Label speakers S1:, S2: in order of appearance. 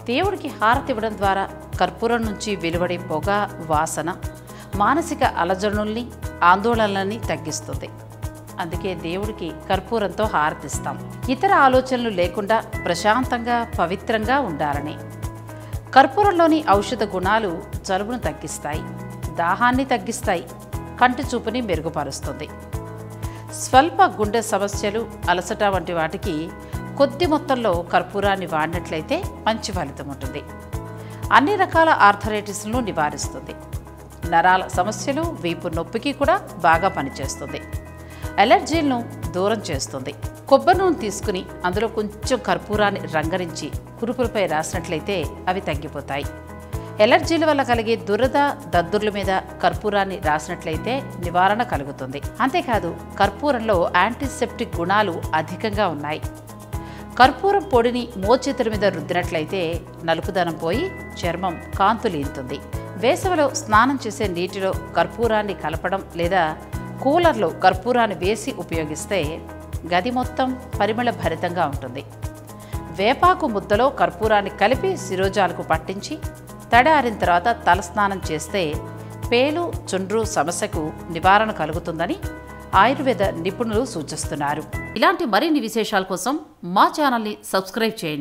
S1: దేవుడికి హారతి ఇవ్వడం ద్వారా కర్పూరం నుంచి వెలువడే పొగ వాసన మానసిక అలజడుల్ని ఆందోళనలని తగ్గిస్తుంది అందుకే దేవుడికి కర్పూరంతో హారతిస్తాం ఇతర ఆలోచనలు లేకుండా ప్రశాంతంగా పవిత్రంగా ఉండాలని కర్పూరంలోని ఔషధ గుణాలు జలుబును తగ్గిస్తాయి దాహాన్ని తగ్గిస్తాయి కంటి చూపుని మెరుగుపరుస్తుంది స్వల్ప గుండె సమస్యలు అలసట వంటి వాటికి కొద్ది మొత్తంలో కర్పూరాన్ని వాడినట్లయితే మంచి ఫలితం ఉంటుంది అన్ని రకాల ఆర్థరైటిస్ను నివారిస్తుంది నరాల సమస్యలు వీపు నొప్పికి కూడా బాగా పనిచేస్తుంది ఎలర్జీలను దూరం చేస్తుంది కొబ్బరి నూనె తీసుకుని అందులో కొంచెం కర్పూరాన్ని రంగరించి కురుపులపై రాసినట్లయితే అవి తగ్గిపోతాయి ఎలర్జీల వల్ల కలిగే దురద దద్దుర్ల మీద కర్పూరాన్ని రాసినట్లయితే నివారణ కలుగుతుంది అంతేకాదు కర్పూరంలో యాంటీసెప్టిక్ గుణాలు అధికంగా ఉన్నాయి కర్పూరం పొడిని మోచేతుల మీద రుద్దినట్లయితే నలుపుదనం పోయి చర్మం కాంతులీంతుంది వేసవిలో స్నానం చేసే నీటిలో కర్పూరాన్ని కలపడం లేదా కూలర్లో కర్పూరాన్ని వేసి ఉపయోగిస్తే గది మొత్తం పరిమళ భరితంగా ఉంటుంది వేపాకు ముద్దలో కర్పూరాన్ని కలిపి శిరోజాలకు పట్టించి తడారిన తర్వాత తలస్నానం చేస్తే పేలు చుండ్రు సమస్యకు నివారణ కలుగుతుందని ఆయుర్వేద నిపుణులు సూచిస్తున్నారు ఇలాంటి మరిన్ని విశేషాల కోసం మా ఛానల్ని సబ్స్క్రైబ్ చేయండి